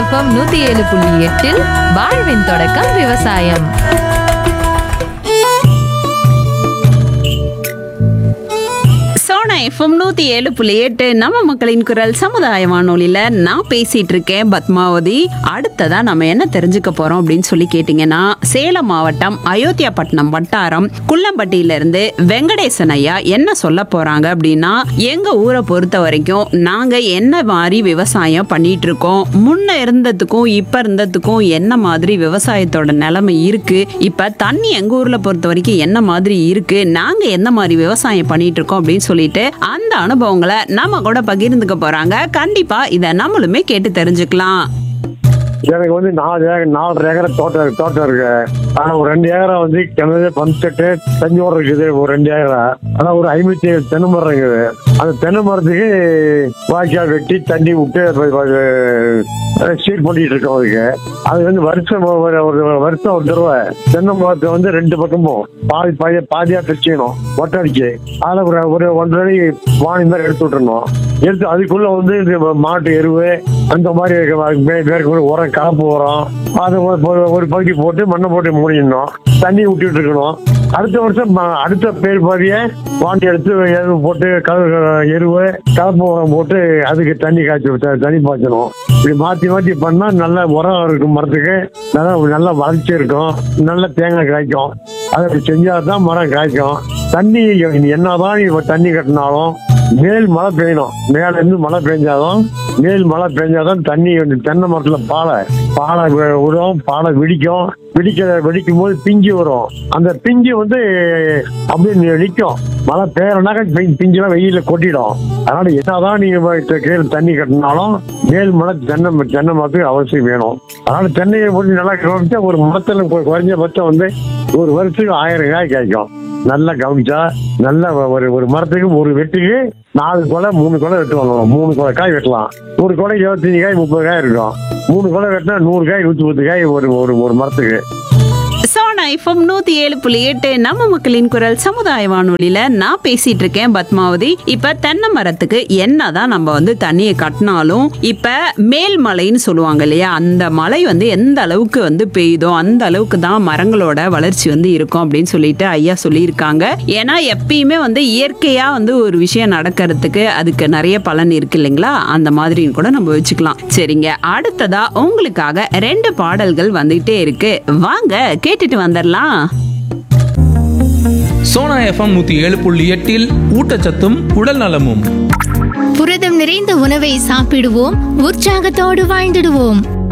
FM நூத்தி ஏழு புள்ளி எட்டில் வாழ்வின் தொடக்கம் விவசாயம் சோனா எஃப்எம் நூத்தி ஏழு புள்ளி எட்டு நம்ம மக்களின் குரல் சமுதாய வானொலியில நான் பேசிட்டு இருக்கேன் பத்மாவதி அடுத்ததா நம்ம என்ன தெரிஞ்சுக்க போறோம் அப்படின்னு சொல்லி கேட்டீங்கன்னா சேலம் மாவட்டம் அயோத்தியாபட்டினம் வட்டாரம் குள்ளம்பட்டியில இருந்து வெங்கடேசன் ஐயா என்ன சொல்ல போறாங்க அப்படின்னா எங்க ஊரை பொறுத்த வரைக்கும் நாங்க என்ன மாதிரி விவசாயம் பண்ணிட்டு இருக்கோம் முன்ன இருந்ததுக்கும் இப்ப இருந்ததுக்கும் என்ன மாதிரி விவசாயத்தோட நிலைமை இருக்கு இப்ப தண்ணி எங்க ஊர்ல பொறுத்த வரைக்கும் என்ன மாதிரி இருக்கு நாங்க என்ன மாதிரி விவசாயம் பண்ணிட்டு இருக்கோம் அப்படின்னு சொல்லிட்டு அந்த அனுபவங்களை நம்ம கூட பகிர்ந்துக்க போறாங்க கண்டிப்பா இத நம்மளுமே கேட்டு தெரிஞ்சுக்கலாம் எனக்கு வந்து நாலு ஏக்கர் நாலரை ஏக்கர் தோட்டம் தோட்டம் இருக்கு ஆனா ஒரு ரெண்டு ஏக்கரா வந்து கிணறு பம்ப் செட்டு தஞ்சோரம் இருக்குது ஒரு ரெண்டு ஏக்கரா ஆனா ஒரு ஐம்பத்தி ஏழு தென்னை மரம் இருக்குது அந்த தென்னை மரத்துக்கு வாய்க்கால் வெட்டி தண்ணி விட்டு சீட் பண்ணிட்டு இருக்கோம் அதுக்கு அது வந்து வருஷம் ஒரு ஒரு வருஷம் ஒரு தடவை தென்னை மரத்தை வந்து ரெண்டு பக்கமும் பாதி பாதி பாதியா பிரிச்சுக்கணும் ஒட்டடிச்சு அதில் ஒரு ஒரு ஒன்றரை அடி வாணி மாதிரி எடுத்து விட்டுறணும் எடுத்து அதுக்குள்ள வந்து இந்த மாட்டு எருவு அந்த மாதிரி மே- மேற்கொண்டு உரம் கலப்பு உரம் அதை ஒரு- ஒரு- ஒரு பகுதி போட்டு மண்ணை போட்டு மூடிடணும் தண்ணி விட்டுட்டு இருக்கணும் அடுத்த வருஷம் ம- அடுத்த பேர் பாதிய வாண்டி எடுத்து எருவு போட்டு கல எருவு கலப்பு உரம் போட்டு அதுக்கு தண்ணி காய்ச்சி த- தண்ணி பாய்ச்சணும் இப்படி மாத்தி மாத்தி பண்ணா நல்ல உரம் இருக்கும் மரத்துக்கு நல்லா நல்ல வளர்ச்சி இருக்கும் நல்ல தேங்காய் காய்க்கும் அதை இப்படி செஞ்சாதான் மரம் காய்க்கும் தண்ணி நீ என்னதான் நீ தண்ணி கட்டினாலும் மேல் மழை பெய்யணும் மேல இருந்து மழை பெஞ்சாதான் மேல் மழை பெஞ்சாதான் தண்ணி வந்து தென்னை மரத்துல பாலை பாலை வி- விடும் பாலை வெடிக்கும் வெடிக்க வெடிக்கும் போது பிஞ்சு வரும் அந்த பிஞ்சு வந்து அப்படியே நி- நிக்கும் மழை பெய்யறனாக்க பி- பிஞ்செல்லாம் வெயில கொட்டிடும் அதனால என்னதான் நீங்க வ- த- கீழே தண்ணி கட்டினாலும் மேல் மழை தென்னை ம- தென்னை மரத்துக்கு அவசியம் வேணும் அதனால தென்னையை போட்டு நல்லா கவனிச்சா ஒரு மரத்துல கொ- குறைஞ்சபட்சம் வந்து ஒரு வருஷத்துக்கு ஆயிரம் காய் காய்க்கும் நல்லா கவனிச்சா நல்ல ஒரு ஒரு மரத்துக்கு ஒரு வெட்டுக்கு நாலு கொலை மூணு கொலை வெட்டுவாங்க மூணு கொலை காய் வெட்டலாம் ஒரு கொலை இருபத்தஞ்சு காய் முப்பது காய் இருக்கும் மூணு கொலை வெட்டினா நூறு காய் நூற்றி பத்து காய் ஒரு ஒரு ஒரு மரத்துக்கு சோனா எஃப்எம் நூத்தி ஏழு புள்ளி எட்டு நம்ம மக்களின் குரல் சமுதாய வானொலியில நான் பேசிட்டு இருக்கேன் பத்மாவதி இப்ப தென்னை மரத்துக்கு என்னதான் நம்ம வந்து தண்ணியை கட்டினாலும் இப்ப மேல் மலைன்னு சொல்லுவாங்க இல்லையா அந்த மலை வந்து எந்த அளவுக்கு வந்து பெய்யுதோ அந்த அளவுக்கு தான் மரங்களோட வளர்ச்சி வந்து இருக்கும் அப்படின்னு சொல்லிட்டு ஐயா சொல்லியிருக்காங்க ஏன்னா எப்பயுமே வந்து இயற்கையா வந்து ஒரு விஷயம் நடக்கிறதுக்கு அதுக்கு நிறைய பலன் இருக்கு இல்லைங்களா அந்த மாதிரின்னு கூட நம்ம வச்சுக்கலாம் சரிங்க அடுத்ததா உங்களுக்காக ரெண்டு பாடல்கள் வந்துட்டே இருக்கு வாங்க கேட்டுட்டு வந்துடலாம் சோனா எஃப்எம் நூத்தி ஏழு புள்ளி எட்டில் ஊட்டச்சத்தும் உடல் நலமும் புரதம் நிறைந்த உணவை சாப்பிடுவோம் உற்சாகத்தோடு வாழ்ந்திடுவோம்